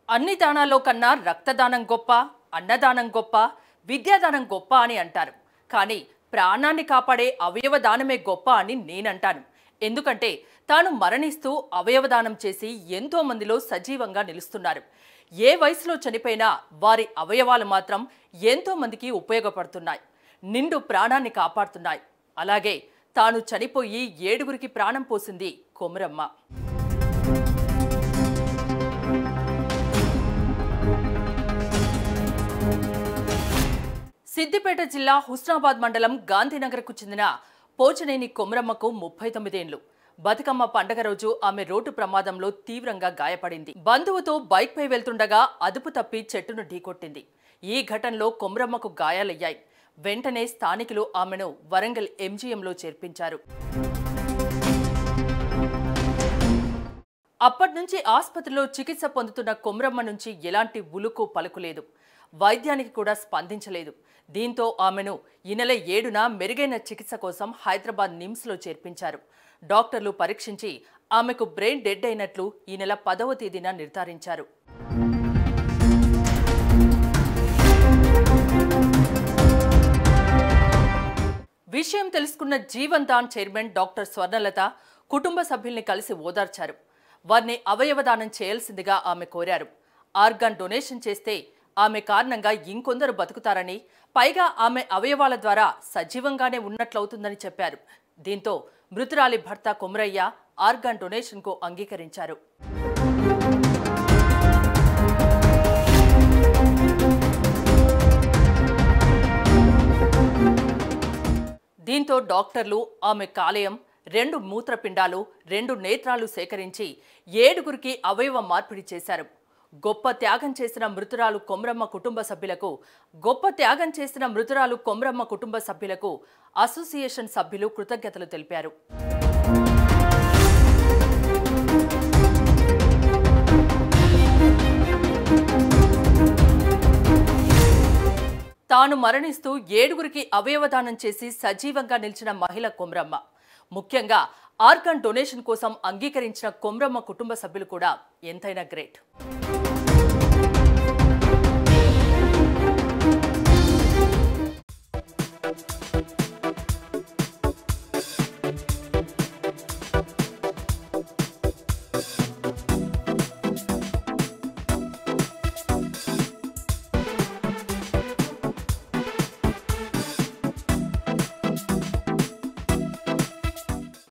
అన్ని దానాల్లో కన్నా రక్తదానం గొప్ప అన్నదానం గొప్ప విద్యాదానం గొప్ప అని అంటారు కానీ ప్రాణాన్ని కాపాడే అవయవ దానమే గొప్ప అని నేనంటాను ఎందుకంటే తాను మరణిస్తూ అవయవదానం చేసి ఎంతో మందిలో సజీవంగా నిలుస్తున్నారు ఏ వయసులో చనిపోయినా వారి అవయవాలు మాత్రం ఎంతో మందికి ఉపయోగపడుతున్నాయి నిండు ప్రాణాన్ని కాపాడుతున్నాయి అలాగే తాను చనిపోయి ఏడుగురికి ప్రాణం పోసింది కొమరమ్మ సిద్దిపేట జిల్లా హుస్నాబాద్ మండలం గాంధీనగర్కు చెందిన పోచనేని కొమరమ్మకు ముప్పై తొమ్మిదేండ్లు బతుకమ్మ పండగ రోజు ఆమె రోడ్డు ప్రమాదంలో తీవ్రంగా గాయపడింది బంధువుతో బైక్పై వెళ్తుండగా అదుపు తప్పి చెట్టును ఢీకొట్టింది ఈ ఘటనలో కొమరమ్మకు గాయాలయ్యాయి వెంటనే స్థానికులు ఆమెను వరంగల్ ఎంజీఎంలో చేర్పించారు అప్పట్నుంచి ఆసుపత్రిలో చికిత్స పొందుతున్న కొమరమ్మ నుంచి ఎలాంటి ఉలుకు పలుకులేదు వైద్యానికి కూడా స్పందించలేదు దీంతో ఆమెను ఈ నెల ఏడున మెరుగైన చికిత్స కోసం హైదరాబాద్ నిమ్స్లో చేర్పించారు డాక్టర్లు పరీక్షించి ఆమెకు బ్రెయిన్ డెడ్ అయినట్లు ఈ నెల పదవ తేదీన నిర్ధారించారు విషయం తెలుసుకున్న జీవన్ దాన్ చైర్మన్ డాక్టర్ స్వర్ణలత కుటుంబ సభ్యుల్ని కలిసి ఓదార్చారు వారిని అవయవదానం చేయాల్సిందిగా ఆమె కోరారు ఆర్గాన్ డొనేషన్ చేస్తే ఆమె కారణంగా ఇంకొందరు బతుకుతారని పైగా ఆమె అవయవాల ద్వారా సజీవంగానే ఉన్నట్లవుతుందని చెప్పారు దీంతో మృతురాలి భర్త కొమరయ్య ఆర్గాన్ డొనేషన్కు అంగీకరించారు దీంతో డాక్టర్లు ఆమె కాలేయం రెండు మూత్రపిండాలు రెండు నేత్రాలు సేకరించి ఏడుగురికి అవయవ మార్పిడి చేశారు గొప్ప త్యాగం చేసిన మృతురాలు కొమ్రమ్మ కుటుంబ సభ్యులకు గొప్ప త్యాగం చేసిన మృతురాలు కొమ్రమ్మ కుటుంబ సభ్యులకు అసోసియేషన్ సభ్యులు కృతజ్ఞతలు తెలిపారు తాను మరణిస్తూ ఏడుగురికి అవయవదానం చేసి సజీవంగా నిలిచిన మహిళ కొమ్రమ్మ ముఖ్యంగా ఆర్గాన్ డొనేషన్ కోసం అంగీకరించిన కొమ్రమ్మ కుటుంబ సభ్యులు కూడా ఎంతైనా గ్రేట్